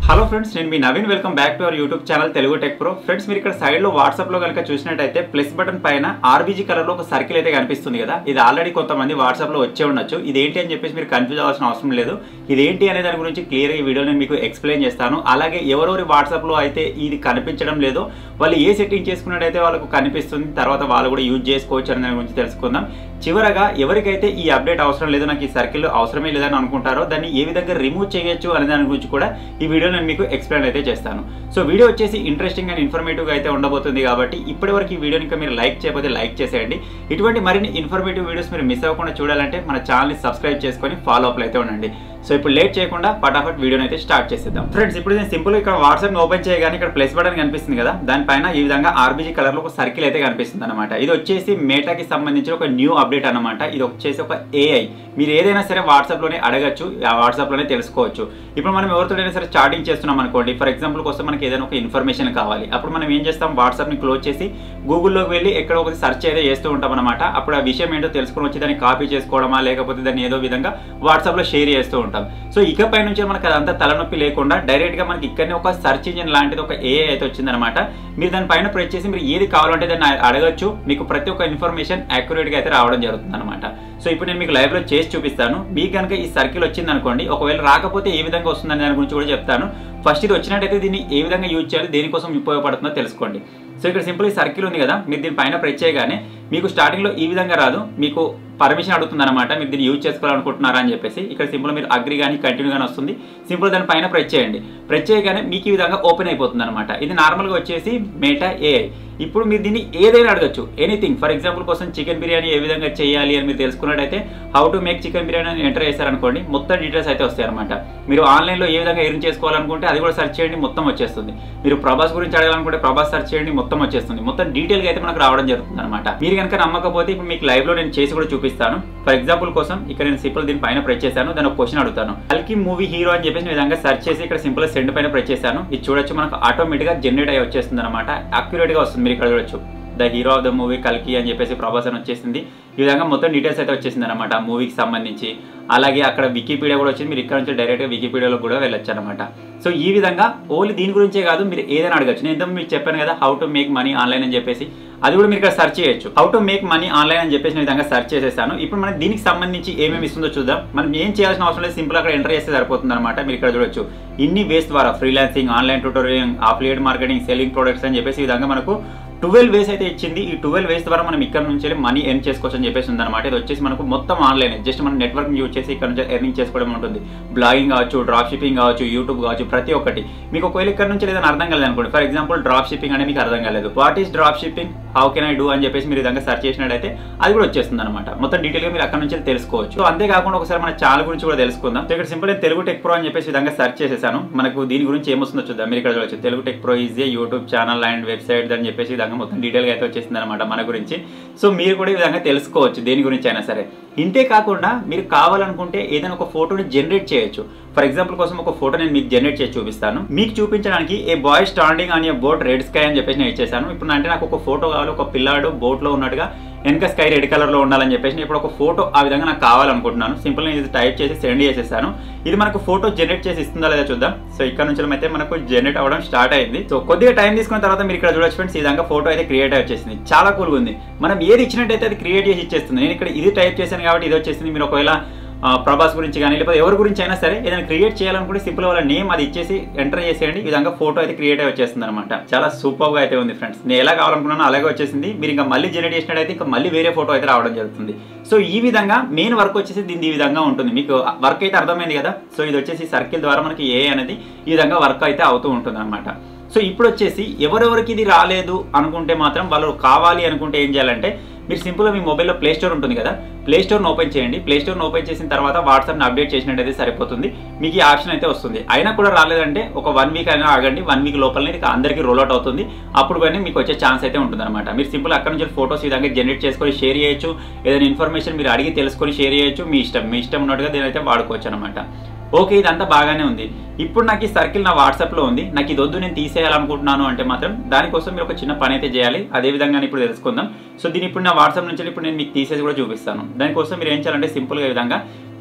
hello friends నేను మీ Naveen welcome back to our YouTube channel Telugu tech pro friends మీరు ఇక్కడ సైడ్ లో వాట్సాప్ లో కనుక చూసినట్టయితే ప్లస్ బటన్ పైన ఆర్బీజీ కలర్ లో ఒక సర్కిల్ అయితే కనిపిస్తుంది కదా ఇది ఆల్రెడీ కొంతమంది వాట్సాప్ లో వచ్చే ఉండొచ్చు ఇది ఏంటి అని చెప్పేసి మీరు కన్ఫ్యూజ్ అవ్వాల్సిన అవసరం లేదు ఇది ఏంటి అనే దాని గురించి క్లియర్ ఈ వీడియో నేను మీకు ఎక్స్ప్లెయిన్ చేస్తాను అలాగే ఎవరెవరి వాట్సాప్ లో అయితే ఇది కనిపించడం లేదో వాళ్ళు ఏ సెట్టింగ్ చేసుకున్నట్టయితే వాళ్ళకు కనిపిస్తుంది తర్వాత వాళ్ళు కూడా యూజ్ చేసుకోవచ్చు అనే దాని గురించి తెలుసుకుందాం చివరగా ఎవరికైతే ఈ అప్డేట్ అవసరం లేదు నాకు ఈ సర్కిల్ అవసరమే లేదని అనుకుంటారో దాన్ని ఏ విధంగా రిమూవ్ చేయొచ్చు అనే దాని గురించి కూడా ఈ వీడియో నేను మీకు ఎక్స్ప్లెయిన్ అయితే చేస్తాను సో వీడియో వచ్చేసి ఇంట్రెస్టింగ్ అండ్ ఇన్ఫర్మేటివ్ అయితే ఉండబోతుంది కాబట్టి ఇప్పటివరకు ఈ వీడియోని ఇంకా మీరు లైక్ చేయకపోతే లైక్ చేసేయండి ఇటువంటి మరిన్ని ఇన్ఫర్మేటివ్ వీడియోస్ మీరు మిస్ అవ్వకుండా చూడాలంటే మన ఛానల్ని సబ్స్క్రైబ్ చేసుకొని ఫాలో అప్లు అయితే ఉండండి సో ఇప్పుడు లేట్ చేయకుండా ఫటాఫట్ వీడియోని అయితే స్టార్ట్ చేసేద్దాం ఫ్రెండ్స్ ఇప్పుడు నేను సింపుల్ ఇక్కడ వాట్సాప్ ఓపెన్ చేయగానే ఇక్కడ ప్లస్ బటన్ కనిపిస్తుంది కదా దానిపైన ఈ విధంగా ఆర్బీజీ కలర్ లో ఒక సర్కిల్ అయితే కనిపిస్తుంది అనమాట ఇది వచ్చేసి మేటాకి సంబంధించిన ఒక న్యూ అప్డేట్ అనమాట ఇది వచ్చేసి ఒక ఏఐ మీరు ఏదైనా సరే వాట్సాప్ లోనే అడగచ్చు ఆ వాట్సాప్ లోనే తెలుసుకోవచ్చు ఇప్పుడు మనం ఎవరితోనైనా సరే చాటింగ్ చేస్తున్నాం అనుకోండి ఫర్ ఎగ్జాంపుల్ కోసం మనకి ఏదైనా ఒక ఇన్ఫర్మేషన్ కావాలి అప్పుడు మనం ఏం చేస్తాం వాట్సాప్ ని క్లోజ్ చేసి గూగుల్లోకి వెళ్ళి ఎక్కడ ఒక సెర్చ్ అయితే చేస్తూ ఉంటాం అనమాట అప్పుడు ఆ విషయం ఏంటో తెలుసుకుని వచ్చి దాన్ని కాపీ చేసుకోవడమా లేకపోతే దాన్ని ఏదో విధంగా వాట్సాప్ లో షేర్ చేస్తూ ఉంటాం సో ఇకపై నుంచి మనకి అదంతా తలనొప్పి లేకుండా డైరెక్ట్ గా మనకి ఇక్కడనే ఒక సర్చ్ ఇంజిన్ లాంటిది ఒక ఏఐ అయితే వచ్చిందనమాట మీరు దాని పైన ప్రెస్ చేసి మీరు ఏది కావాలంటే దాన్ని అడగచ్చు మీకు ప్రతి ఒక్క ఇన్ఫర్మేషన్ యాక్యురేట్ గా అయితే రావడం జరుగుతుంది అనమాట సో ఇప్పుడు నేను మీకు లైవ్ లో చేసి చూపిస్తాను మీకు కనుక ఈ సర్కిల్ వచ్చింది అనుకోండి ఒకవేళ రాకపోతే ఏ విధంగా వస్తుందని దాని గురించి కూడా చెప్తాను ఫస్ట్ ఇది వచ్చినట్టయితే దీన్ని ఏ విధంగా యూజ్ చేయాలి దేనికోసం ఉపయోగపడుతుందో తెలుసుకోండి సో ఇక్కడ సింపుల్ ఈ సర్కిల్ ఉంది కదా మీరు దీని పైన ప్రెస్ చేయగానే మీకు స్టార్టింగ్ లో ఈ విధంగా రాదు మీకు పర్మిషన్ అడుగుతుంది అనమాట మీరు దీన్ని యూజ్ చేసుకోవాలనుకుంటున్నారా అని చెప్పేసి ఇక్కడ సింపుల్ మీరు అగ్రి కానీ కంటిన్యూ కానీ వస్తుంది సింపుల్ దాని పైన ప్రెస్ చేయండి ప్రెస్ చేయగానే మీకు ఈ విధంగా ఓపెన్ అయిపోతుంది అనమాట ఇది నార్మల్గా వచ్చేసి మేటా ఏఐ ఇప్పుడు మీరు దీన్ని ఏదైనా అడగచ్చు ఎనీథింగ్ ఫర్ ఎగ్జాంపుల్ కోసం చికెన్ బిర్యానీ ఏ విధంగా చేయాలి అని మీరు తెలుసుకున్నట్టయితే how to make chicken biryani అని ఎంటర్ చేశారనుకోండి మొత్తం డీటెయిల్స్ అయితే వస్తాయి అనమాట మీరు ఆన్లైన్లో ఏ విధంగా ఎర్న్ చేసుకోవాలనుకుంటే అది కూడా సెర్చ్ చేయండి మొత్తం వచ్చేస్తుంది మీరు ప్రభాస్ గురించి అడగాలనుకుంటే ప్రభాస్ సెర్చ్ చేయండి మొత్తం వచ్చేస్తుంది మొత్తం డీటెయిల్గా అయితే మనకు రావడం జరుగుతుంది అనమాట మీరు కనుక నమ్మకపోతే ఇప్పుడు మీకు లైవ్ లో నేను చేసి కూడా చూపిస్తాను ఫర్ ఎగ్జాంపుల్ కోసం ఇక్కడ నేను సింపుల్ దీని పైన ప్రెస్ చేశాను దాని ఒక క్వశ్చన్ అడుగుతాను కల్కి మూవీ హీరో అని చెప్పేసి నేను విధంగా సెర్చ్ చేసి ఇక్కడ సింపుల్ సెండ్ పైన ప్రెస్ చేశాను ఇది చూడొచ్చు మనకు ఆటోమేటిక్ గా జనరేట్ అయ్యి వచ్చేస్తుంది అనమాట అక్యురేట్ గా వస్తుంది మీరు ఇక్కడ చూడొచ్చు the hero of the movie కల్కి అని చెప్పేసి ప్రభాస్ అని వచ్చేసింది ఈ విధంగా మొత్తం డీటెయిల్స్ అయితే వచ్చేసింది అనమాట ఆ మూవీకి సంబంధించి అలాగే అక్కడ వికీపీడియా కూడా వచ్చింది మీరు ఇక్కడ నుంచి డైరెక్ట్గా వికీపీడియాలో కూడా వెళ్ళొచ్చు అనమాట సో ఈ విధంగా ఓన్లీ దీని గురించే కాదు మీరు ఏదైనా అడగచ్చు నేను ఇంత మీకు చెప్పాను కదా how to make money online అని చెప్పేసి అది కూడా మీరు ఇక్కడ సెర్చ్ చేయొచ్చు how to make money online అని చెప్పేసి నేను విధంగా సెర్చ్ చేసేసాను ఇప్పుడు మనం దీనికి సంబంధించి ఏమేమి ఇస్తుందో చూద్దాం మనం ఏం చేయాల్సిన అవసరం లేదు సింపుల్ అక్కడ ఎంటర్ చేస్తే సరిపోతుంది అనమాట మీరు ఇక్కడ చూడొచ్చు ఇన్ని వేస్ ద్వారా freelancing online tutorial affiliate marketing selling products అని చెప్పేసి ఈ విధంగా మనకు ట్వెల్వ్ వేస్ అయితే ఇచ్చింది ఈ ట్వెల్వ్ వేస్ ద్వారా మనం ఇక్కడ నుంచి మనీ ఎర్న్ చేసుకోవచ్చు అని చెప్పేసి ఉందన్నమాట ఇది వచ్చేసి మనకు మొత్తం ఆన్లైన్ జస్ట్ మనం నెట్వర్క్ యూజ్ చేసి ఇక్కడ నుంచి ఎర్నింగ్ చేసుకోవడం ఉంటుంది బ్లాగింగ్ కావచ్చు డ్రాప్ షిప్పింగ్ కావచ్చు యూట్యూబ్ కావచ్చు ప్రతి ఒక్కటి మీకు ఒకవేళ ఇక్కడ నుంచి ఏదైనా అర్థం కాలేదు అనుకోండి ఫర్ ఎగ్జాంపుల్ డ్రాప్ షిప్పింగ్ అనేది మీకు అర్థం కాలేదు what is drop shipping how can I do అని చెప్పేసి మీరు విధంగా సెర్చ్ చేసినట్టయితే అది కూడా వచ్చేస్తుంది అనమాట మొత్తం డీటెయిల్గా మీరు అక్కడ నుంచి తెలుసుకోవచ్చు సో అంతేకాకుండా ఒకసారి మన ఛానల్ గురించి కూడా తెలుసుకుందాం సో ఇక్కడ సింపుల్ నేను తెలుగు టెక్ ప్రో అని చెప్పేసి విధంగా సెర్చ్ చేసేసాను మనకు దీని గురించి ఏమొస్తుందో చూద్దాం మీరు ఇక్కడ చూడొచ్చు Telugu tech pro is a YouTube channel and website అని చెప్పేసి విధంగా మొత్తం డీటెయిల్గా అయితే వచ్చేసింది అనమాట మన గురించి సో మీరు కూడా ఈ విధంగా తెలుసుకోవచ్చు దేని గురించి అయినా సరే ఇంతే కాకుండా మీరు కావాలనుకుంటే ఏదైనా ఒక ఫోటోని జనరేట్ చేయొచ్చు ఫర్ ఎగ్జాంపుల్ కోసం ఒక ఫోటో నేను మీకు జనరేట్ చేసి చూపిస్తాను మీకు చూపించడానికి a boy standing on a boat red sky అని చెప్పేసి నేను ఇచ్చేసాను ఇప్పుడు అంటే నాకు ఒక ఫోటో కావాలి ఒక పిల్లాడు బోట్లో ఉన్నట్టుగా వెనక స్కై రెడ్ కలర్ లో ఉండాలని చెప్పేసి ఇప్పుడు ఒక ఫోటో ఆ విధంగా నాకు కావాలనుకుంటున్నాను సింపుల్ నేను ఇది టైప్ చేసి సెండ్ చేసేసాను ఇది మనకు ఫోటో జనరేట్ చేసి ఇస్తుందా లేదా చూద్దాం సో ఇక్కడ నుంచి అయితే మనకు జనరేట్ అవ్వడం స్టార్ట్ అయింది సో కొద్దిగా టైం తీసుకున్న తర్వాత మీరు ఇక్కడ చూడొచ్చు ఫ్రెండ్స్ ఈ విధంగా ఫోటో అయితే క్రియేట్ వచ్చేసింది చాలా కూల్గా ఉంది మనం ఏది ఇచ్చినట్టయితే అది క్రియేట్ చేసి ఇచ్చేస్తుంది నేను ఇక్కడ ఇది టైప్ చేశాను కాబట్టి ఇది వచ్చేసింది మీరు ఒకవేళ ప్రభాస్ గురించి కానీ లేకపోతే ఎవరి గురించి అయినా సరే ఏదైనా క్రియేట్ చేయాలనుకుంటే సింపుల్ వాళ్ళ నేమ్ అది ఇచ్చేసి ఎంటర్ చేసేయండి ఈ విధంగా ఫోటో అయితే క్రియేట్ అయి వచ్చేస్తుంది అనమాట చాలా సూపర్ గా అయితే ఉంది ఫ్రెండ్స్ నేను ఎలా కావాలనుకున్నానో అలాగే వచ్చేసింది మీరు ఇంకా మళ్ళీ జనరేట్ చేసినట్టయితే ఇంకా మళ్ళీ వేరే ఫోటో అయితే రావడం జరుగుతుంది సో ఈ విధంగా మెయిన్ వర్క్ వచ్చేసి దీని ఈ విధంగా ఉంటుంది మీకు వర్క్ అయితే అర్థమైంది కదా సో ఇది వచ్చేసి సర్కిల్ ద్వారా మనకి ఏ అనేది ఈ విధంగా వర్క్ అయితే అవుతూ ఉంటుంది అనమాట సో ఇప్పుడు వచ్చేసి ఎవరెవరికి ఇది రాలేదు అనుకుంటే మాత్రం వాళ్ళు కావాలి అనుకుంటే ఏం చేయాలంటే మీరు సింపుల్గా మీ మొబైల్లో ప్లే స్టోర్ ఉంటుంది కదా ప్లే స్టోర్ని ఓపెన్ చేయండి ప్లే స్టోర్ని ఓపెన్ చేసిన తర్వాత వాట్సాప్ని అప్డేట్ చేసినట్టయితే సరిపోతుంది మీకు ఈ ఆప్షన్ అయితే వస్తుంది అయినా కూడా రాలేదంటే ఒక వన్ వీక్ అయినా ఆగండి వన్ వీక్ లోపలనే ఇది అందరికీ రోల్ అవుట్ అవుతుంది అప్పుడు కానీ మీకు వచ్చే ఛాన్స్ అయితే ఉంటుంది అనమాట మీరు సింపుల్ అక్కడ నుంచి ఫోటోస్ ఈ విధంగా జనరేట్ చేసుకొని షేర్ చేయొచ్చు ఏదైనా ఇన్ఫర్మేషన్ మీరు అడిగి తెలుసుకొని షేర్ చేయొచ్చు మీ ఇష్టం మీ ఇష్టం ఉన్నట్టుగా దీని అయితే వాడుకోవచ్చు అనమాట ఓకే ఇదంతా బాగానే ఉంది ఇప్పుడు నాకు ఈ సర్కిల్ నా వాట్సాప్లో ఉంది నాకు ఇది వద్దు నేను తీసేయాలనుకుంటున్నాను అంటే మాత్రం దానికోసం మీరు ఒక చిన్న పని అయితే చేయాలి అదే విధంగా ఇప్పుడు తెలుసుకుందాం సో దీని ఇప్పుడు నా వాట్సాప్ నుంచి ఇప్పుడు నేను మీకు తీసేసి కూడా చూపిస్తాను దానికోసం మీరు ఏం చేయాలంటే సింపుల్గా ఈ విధంగా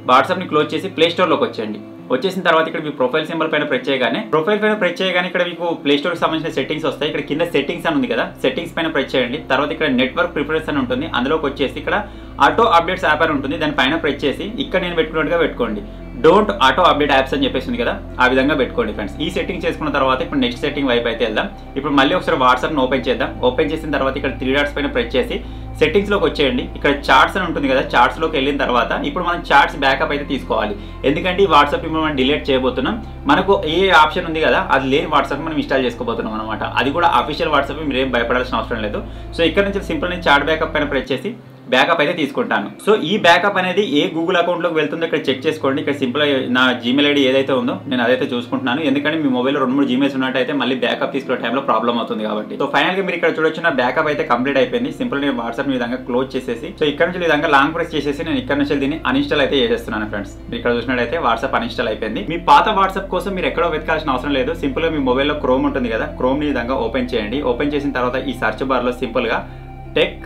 వాట్సాప్ని క్లోజ్ చేసి ప్లే స్టోర్లోకి వచ్చేయండి వచ్చేసిన తర్వాత ఇక్కడ మీ ప్రొఫైల్ సింబల్ పైన ప్రెస్ చేయగానే ప్రొఫైల్ పైన ప్రెస్ చేయగానే ఇక్కడ మీకు ప్లే స్టోర్కి సంబంధించిన సెట్టింగ్స్ వస్తాయి ఇక్కడ కింద సెట్టింగ్స్ అని ఉంది కదా సెట్టింగ్స్ పైన ప్రెస్ చేయండి తర్వాత ఇక్కడ నెట్వర్క్ ప్రిఫరెన్స్ అని ఉంటుంది అందులోకి వచ్చేసి ఇక్కడ ఆటో అప్డేట్స్ యాప్ అని ఉంటుంది దాని పైన ప్రెస్ చేసి ఇక్కడ నేను పెట్టుకున్నట్టుగా పెట్టుకోండి డోంట్ ఆటో అప్డేట్ యాప్స్ అని చెప్పేసి ఉంది కదా ఆ విధంగా పెట్టుకోండి ఫ్రెండ్స్ ఈ సెట్టింగ్ చేసుకున్న తర్వాత ఇప్పుడు నెక్స్ట్ సెట్టింగ్ వైపు అయితే వెళ్దాం ఇప్పుడు మళ్ళీ ఒకసారి వాట్సాప్ ఓపెన్ చేద్దాం ఓపెన్ చేసిన తర్వాత ఇక్కడ త్రీ డాట్స్ పైన ప్రెస్ చేసి సెట్టింగ్స్ లోకి వచ్చేయండి ఇక్కడ చార్ట్స్ అని ఉంటుంది కదా చార్ట్స్ లోకి వెళ్ళిన తర్వాత ఇప్పుడు మనం చార్ట్స్ బ్యాకప్ అయితే తీసుకోవాలి ఎందుకంటే ఈ వాట్సాప్ ఇప్పుడు మనం డిలీట్ చేయబోతున్నాం మనకు ఏ ఆప్షన్ ఉంది కదా అది లేని వాట్సాప్ మనం ఇన్స్టాల్ చేసుకోబోతున్నాం అనమాట అది కూడా అఫీషియల్ వాట్సాప్ మీరు ఏం భయపడాల్సిన అవసరం లేదు సో ఇక్కడ నుంచి సింపుల్ నేను చార్ట్ బ్యాకప్ పైన ప్రెస్ చేసి బ్యాకప్ అయితే తీసుకుంటాను సో ఈ బ్యాకప్ అనేది ఏ గూగుల్ అకౌంట్లోకి వెళ్తుందో ఇక్కడ చెక్ చేసుకోండి ఇక్కడ సింపుల్ నా జీమెయిల్ ఐడి ఏదైతే ఉందో నేను అదైతే చూసుకుంటున్నాను ఎందుకంటే మీ మొబైల్ రెండు మూడు జీమెయిల్స్ ఉన్నట్టయితే మళ్ళీ బ్యాకప్ తీసుకునే టైంలో ప్రాబ్లం అవుతుంది కాబట్టి సో ఫైనల్ గా మీరు ఇక్కడ చూడొచ్చు నా బ్యాకప్ అయితే కంప్లీట్ అయిపోయింది సింపుల్ నేను వాట్సాప్ ఈ విధంగా క్లోజ్ చేసేసి సో ఇక్కడ నుంచి ఈ విధంగా లాంగ్ ప్రెస్ చేసేసి నేను ఇక్కడ నుంచి దీన్ని అన్ఇన్స్టాల్ అయితే చేసేస్తున్నాను ఫ్రెండ్స్ మీరు ఇక్కడ చూసినట్టయితే వాట్సాప్ అన్ఇన్స్టాల్ అయిపోయింది మీ పాత వాట్సాప్ కోసం మీరు ఎక్కడో వెతకాల్సిన అవసరం లేదు సింపుల్ గా మీ మొబైల్లో క్రోమ్ ఉంటుంది కదా క్రోమ్ ని ఈ విధంగా ఓపెన్ చేయండి ఓపెన్ చేసిన తర్వాత ఈ సర్చ్ బార్ లో సింపుల్ గా టెక్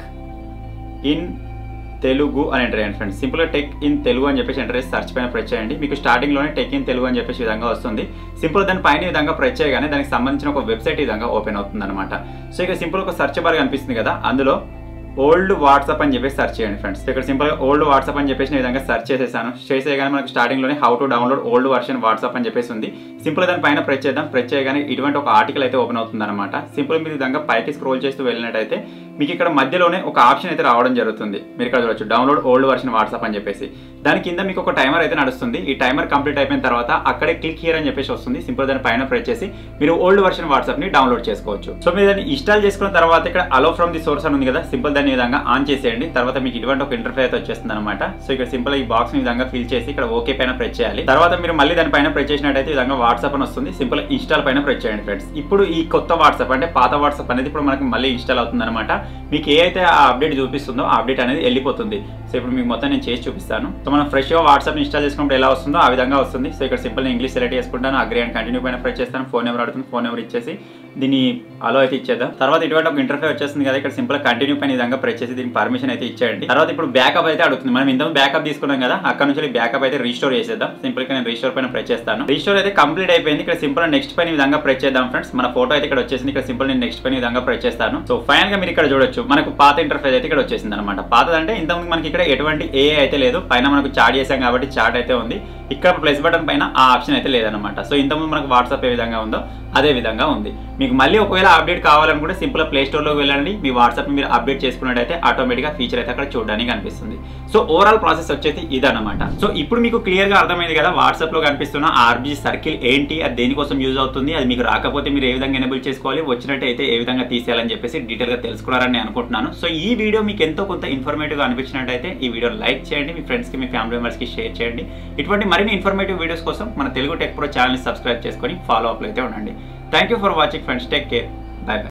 ఇన్ తెలుగు అని ఎంటర్ చేయండి ఫ్రెండ్స్ సింపుల్గా టెక్ ఇన్ తెలుగు అని చెప్పేసి ఎంటర్ చేసి సర్చ్ పైన ప్రెస్ చేయండి మీకు స్టార్టింగ్లోనే టెక్ ఇన్ తెలుగు అని చెప్పేసి ఈ విధంగా వస్తుంది సింపుల్ దాని పైన ఈ విధంగా ప్రెస్ చేయగానే దానికి సంబంధించిన ఒక వెబ్సైట్ ఈ విధంగా ఓపెన్ అవుతుంది అనమాట సో ఇక సింపుల్ ఒక సర్చ్ బార్ కనిపిస్తుంది కదా అందులో ఓల్డ్ వాట్సాప్ అని చెప్పేసి సర్చ్ చేయండి ఫ్రెండ్స్ ఇక్కడ సింపుల్గా ఓల్డ్ వాట్సాప్ అని చెప్పేసి నేను ఈ విధంగా సర్చ్ చేసేసాను చేసేయగానే మనకి స్టార్టింగ్లోనే how to download old version WhatsApp అని చెప్పేసి ఉంది సింపుల్ దాని పైన ప్రెస్ చేద్దాం ప్రెస్ చేయగానే ఇటువంటి ఒక ఆర్టికల్ అయితే ఓపెన్ అవుతుంది అనమాట సింపుల్ మీరు ఈ విధంగా పైకి స్క్రోల్ చేస్తూ వెళ్ళినట్టయితే మీకు ఇక్కడ మధ్యలోనే ఒక ఆప్షన్ అయితే రావడం జరుగుతుంది మీరు ఇక్కడ చూడొచ్చు డౌన్లోడ్ ఓల్డ్ వర్షన్ వాట్సాప్ అని చెప్పేసి దాని కింద మీకు ఒక టైమర్ అయితే నడుస్తుంది ఈ టైమర్ కంప్లీట్ అయిపోయిన తర్వాత అక్కడే క్లిక్ హియర్ అని చెప్పేసి వస్తుంది సింపుల్ దాని పైన ప్రెస్ చేసి మీరు ఓల్డ్ వర్షన్ వాట్సాప్ ని డౌన్లోడ్ చేసుకోవచ్చు సో మీరు దాన్ని ఇన్స్టాల్ చేసుకున్న తర్వాత ఇక్కడ అలో ఫ్రమ్ ది సోర్స్ అని ఉంది కదా సింపుల్ దాన్ని ఈ విధంగా ఆన్ చేసేయండి తర్వాత మీకు ఇటువంటి ఒక ఇంటర్ఫేస్ వచ్చేస్తుంది అనమాట సో ఇక్కడ సింపుల్ ఈ బాక్స్ ని ఈ విధంగా ఫిల్ చేసి ఇక్కడ ఓకే పైన ప్రెస్ చేయాలి తర్వాత మీరు మళ్ళీ దాని పైన ప్రెస్ చేసినట్టయితే ఈ విధంగా వాట్సాప్ అని వస్తుంది సింపుల్ ఇన్స్టాల్ పైన ప్రెస్ చేయండి ఫ్రెండ్స్ ఇప్పుడు ఈ కొత్త వాట్సాప్ అంటే పాత వాట్సాప్ అనేది ఇప్పుడు మనకి మళ్ళీ ఇన్స్టాల్ అవుతుంది అనమాట మీకు ఏ అయితే ఆ అప్డేట్ చూపిస్తుందో ఆ అప్డేట్ అనేది వెళ్ళిపోతుంది సో ఇప్పుడు మీకు మొత్తం నేను చేసి చూపిస్తాను సో మనం ఫ్రెష్గా వాట్సాప్ ఇన్స్టాల్ చేసుకున్నప్పుడు ఎలా వస్తుందో ఆ విధంగా వస్తుంది సో ఇక్కడ సింపుల్ ఇంగ్లీష్ సెలెక్ట్ చేసుకుంటాను అగ్రీ అండ్ కంటిన్యూ పైన ప్రెస్ చేస్తాను ఫోన్ నెంబర్ అడుగుతుంది ఫోన్ నెంబర్ ఇచ్చేసి దీన్ని అలో అయితే ఇచ్చేద్దాం తర్వాత ఇటువంటి ఒక ఇంటర్ఫేస్ వచ్చేస్తుంది కదా ఇక్కడ సింపుల్ కంటిన్యూ పైన ఈ విధంగా ప్రెస్ చేసి దీనికి పర్మిషన్ అయితే ఇచ్చేయండి తర్వాత ఇప్పుడు బ్యాకప్ అయితే అడుగుతుంది మనం ఇంత బ్యాకప్ తీసుకున్నాం కదా అక్కడ నుంచి బ్యాకప్ అయితే రీస్టోర్ చేసేద్దాం సింపుల్ గా నేను రీస్టోర్ పైన ప్రెస్ చేస్తాను రీస్టోర్ అయితే కంప్లీట్ అయిపోయింది ఇక్కడ సింపుల్ నెక్స్ట్ పైన ఈ విధంగా ప్రెస్ చేద్దాం ఫ్రెండ్స్ మన ఫోటో అయితే ఇక్కడ వచ్చేసింది ఇక్కడ సింపుల్ నేను నెక్స్ట్ పైన ఈ విధంగా ప్రెస్ చేస్తాను సో ఫైనల్ గా మీరు ఇక్కడ చూడొచ్చు మనకు పాత ఇంటర్ఫేస్ అయితే ఇక్కడ వచ్చేసింది అనమాట పాతదంటే ఇంతకుముందు మనకి ఇక్కడ ఎటువంటి ఏ అయితే లేదు పైన మనకు చాట్ చేసాం కాబట్టి చాట్ అయితే ఉంది ఇక్కడ ప్లస్ బటన్ పైన ఆ ఆప్షన్ అయితే లేదనమాట సో ఇంతకుముందు మనకు వాట్సాప్ ఏ విధంగా ఉందో అదే విధంగా ఉంది మీకు మళ్ళీ ఒకవేళ అప్డేట్ కావాలనుకుంటే సింపుల్ ప్లే స్టోర్లోకి వెళ్ళండి మీ వాట్సాప్ మీరు అప్డేట్ చేసుకున్నట్టయితే ఆటోమేటిక్గా ఫీచర్ అయితే అక్కడ చూడడానికి కనిపిస్తుంది సో ఓవరాల్ ప్రాసెస్ వచ్చేసి ఇదన్నమాట సో ఇప్పుడు మీకు క్లియర్ గా అర్థమైంది కదా వాట్సాప్ లో కనిపిస్తున్న ఆర్బీ సర్కిల్ ఏంటి అది దేనికోసం యూజ్ అవుతుంది అది మీకు రాకపోతే మీరు ఏ విధంగా ఎనేబుల్ చేసుకోవాలి వచ్చినట్టయితే ఏ విధంగా తీసేయాలని చెప్పేసి డీటెయిల్ గా తెలుసుకున్నారని నేను అనుకుంటున్నాను సో ఈ వీడియో మీకు ఎంతో కొంత ఇన్ఫర్మేటివ్ గా అనిపించినట్టయితే ఈ వీడియో లైక్ చేయండి మీ ఫ్రెండ్స్ కి మీ ఫ్యామిలీ మెంబర్స్ కి షేర్ చేయండి ఇటువంటి మరిన్ని ఇన్ఫర్మేటివ్ వీడియోస్ కోసం మన Telugu tech pro channel subscribe చేసుకొని ఫాలో అప్ అయితే ఉండండి thank you for watching friends take care